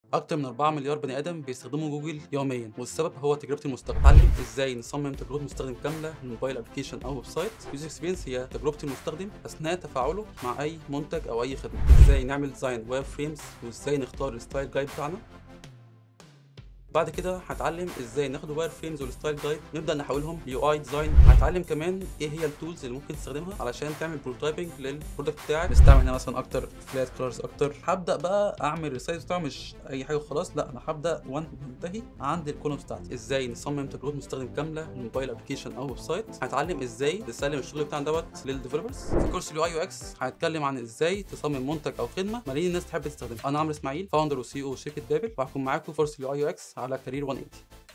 اكتر من 4 مليار بني ادم بيستخدموا جوجل يوميا والسبب هو تجربه المستخدم اتعلم ازاي نصمم تجربه مستخدم كامله للموبايل ابلكيشن او ويب سايت يوزر اكسبيرينس هي تجربه المستخدم اثناء تفاعله مع اي منتج او اي خدمه ازاي نعمل ديزاين ويب فريمز وازاي نختار الستايل جايد بتاعنا بعد كده هنتعلم ازاي ناخد الواير فريمز والستايل جايد نبدا نحولهم ليو اي ديزاين هنتعلم كمان ايه هي التولز اللي ممكن تستخدمها علشان تعمل بروتوتايبنج للبرودكت بتاعك نستعمل هنا مثلا اكتر فلات كلرز اكتر هبدا بقى اعمل السايز بتاعه مش اي حاجه وخلاص لا انا هبدا وان منتهي عند الكولومز بتاعتي ازاي نصمم تجربه مستخدم كامله للموبايل ابلكيشن او ويب سايت هنتعلم ازاي نسلم الشغل بتاعنا دوت للديفلوبرز في كورس اليو اي يو اكس هنتكلم عن ازاي تصمم منتج او خدمه ملايين الناس تحب تستخدمها انا عمرو اسماعيل فاوندر وسي او شركه بابل وهكون معاكم في كورس اليو اي يو اكس على كارير 180